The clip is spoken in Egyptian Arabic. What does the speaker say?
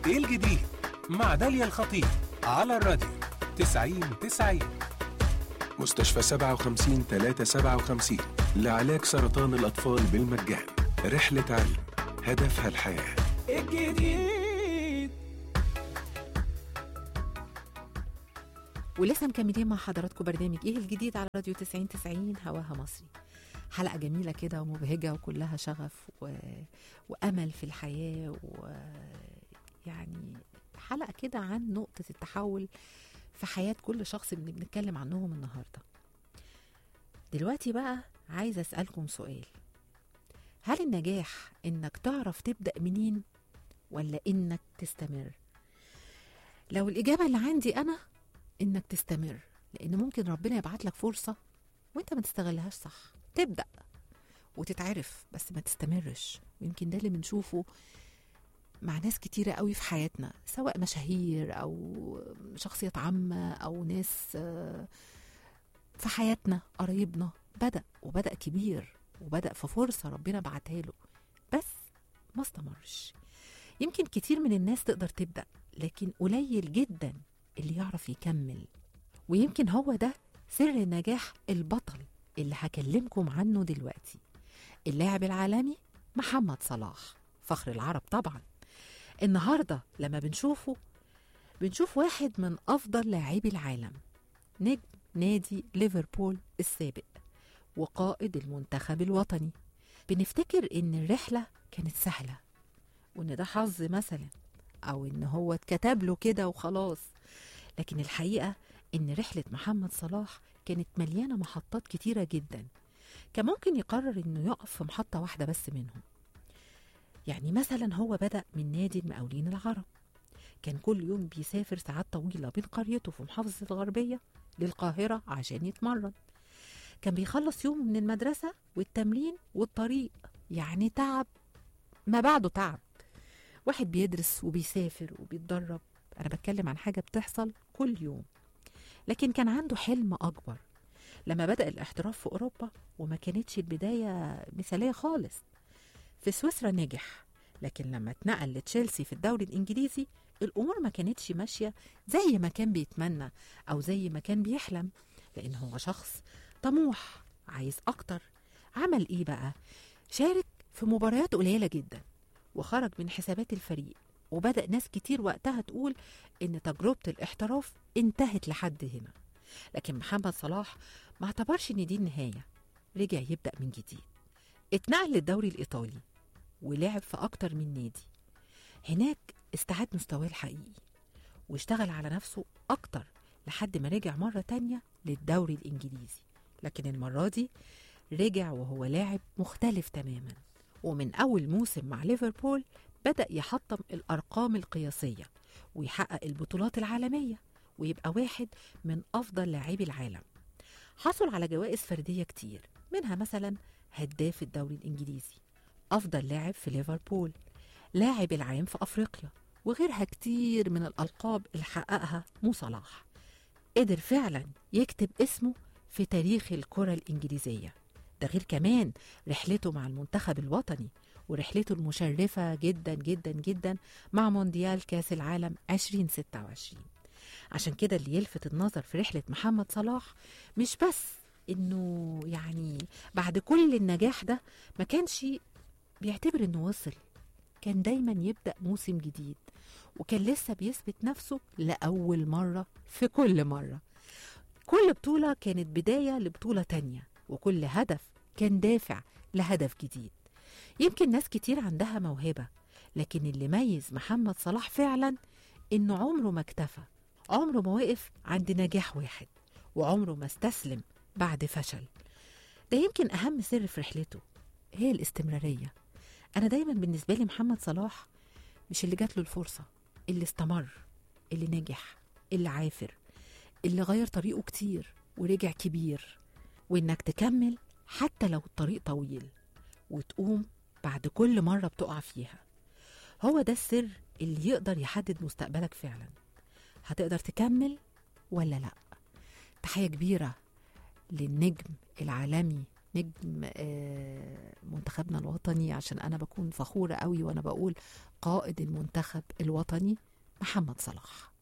ايه الجديد مع داليا الخطيب على الراديو 90 90 مستشفى 57 357 لعلاج سرطان الأطفال بالمجان رحلة علم هدفها الحياة الجديد ولسه مكملين مع حضراتكم برنامج ايه الجديد على راديو 90 90 هواها مصري حلقة جميلة كده ومبهجة وكلها شغف و... وأمل في الحياة ويعني حلقة كده عن نقطة التحول في حياة كل شخص اللي بنتكلم عنهم النهاردة دلوقتي بقى عايزة أسألكم سؤال هل النجاح إنك تعرف تبدأ منين ولا إنك تستمر لو الإجابة اللي عندي أنا إنك تستمر لأن ممكن ربنا يبعت لك فرصة وإنت ما تستغلهاش صح تبدأ وتتعرف بس ما تستمرش ويمكن ده اللي بنشوفه مع ناس كتيرة قوي في حياتنا سواء مشاهير أو شخصيات عامة أو ناس آه، في حياتنا قرايبنا بدأ وبدأ كبير وبدأ في فرصة ربنا بعتها له بس ما استمرش يمكن كتير من الناس تقدر تبدأ لكن قليل جدا اللي يعرف يكمل ويمكن هو ده سر نجاح البطل اللي هكلمكم عنه دلوقتي اللاعب العالمي محمد صلاح فخر العرب طبعا النهارده لما بنشوفه بنشوف واحد من افضل لاعبي العالم نجم نادي ليفربول السابق وقائد المنتخب الوطني بنفتكر ان الرحله كانت سهله وان ده حظ مثلا او ان هو اتكتب له كده وخلاص لكن الحقيقه ان رحله محمد صلاح كانت مليانه محطات كتيره جدا كان ممكن يقرر انه يقف في محطه واحده بس منهم يعني مثلا هو بدا من نادي المقاولين العرب كان كل يوم بيسافر ساعات طويله بين قريته في محافظه الغربيه للقاهره عشان يتمرن كان بيخلص يوم من المدرسه والتمرين والطريق يعني تعب ما بعده تعب واحد بيدرس وبيسافر وبيتدرب انا بتكلم عن حاجه بتحصل كل يوم لكن كان عنده حلم اكبر لما بدا الاحتراف في اوروبا وما كانتش البدايه مثاليه خالص في سويسرا نجح لكن لما اتنقل لتشيلسي في الدوري الانجليزي الامور ما كانتش ماشيه زي ما كان بيتمنى او زي ما كان بيحلم لان هو شخص طموح عايز اكتر عمل ايه بقى شارك في مباريات قليله جدا وخرج من حسابات الفريق وبدأ ناس كتير وقتها تقول إن تجربة الاحتراف انتهت لحد هنا لكن محمد صلاح ما اعتبرش إن دي النهاية رجع يبدأ من جديد اتنقل للدوري الإيطالي ولعب في أكتر من نادي هناك استعاد مستواه الحقيقي واشتغل على نفسه أكتر لحد ما رجع مرة تانية للدوري الإنجليزي لكن المرة دي رجع وهو لاعب مختلف تماما ومن أول موسم مع ليفربول بدأ يحطم الأرقام القياسية ويحقق البطولات العالمية ويبقى واحد من أفضل لاعبي العالم حصل على جوائز فردية كتير منها مثلا هداف الدوري الإنجليزي أفضل لاعب في ليفربول لاعب العام في أفريقيا وغيرها كتير من الألقاب اللي حققها مو صلاح قدر فعلا يكتب اسمه في تاريخ الكرة الإنجليزية ده غير كمان رحلته مع المنتخب الوطني ورحلته المشرفة جدا جدا جدا مع مونديال كاس العالم 2026 عشان كده اللي يلفت النظر في رحلة محمد صلاح مش بس انه يعني بعد كل النجاح ده ما كانش بيعتبر انه وصل كان دايما يبدأ موسم جديد وكان لسه بيثبت نفسه لأول مرة في كل مرة كل بطولة كانت بداية لبطولة تانية وكل هدف كان دافع لهدف جديد يمكن ناس كتير عندها موهبة لكن اللي ميز محمد صلاح فعلا إنه عمره ما اكتفى عمره ما وقف عند نجاح واحد وعمره ما استسلم بعد فشل ده يمكن أهم سر في رحلته هي الاستمرارية أنا دايما بالنسبة لي محمد صلاح مش اللي جات له الفرصة اللي استمر اللي نجح اللي عافر اللي غير طريقه كتير ورجع كبير وإنك تكمل حتى لو الطريق طويل وتقوم بعد كل مرة بتقع فيها هو ده السر اللي يقدر يحدد مستقبلك فعلا هتقدر تكمل ولا لا تحية كبيرة للنجم العالمي نجم آه، منتخبنا الوطني عشان انا بكون فخوره قوي وانا بقول قائد المنتخب الوطني محمد صلاح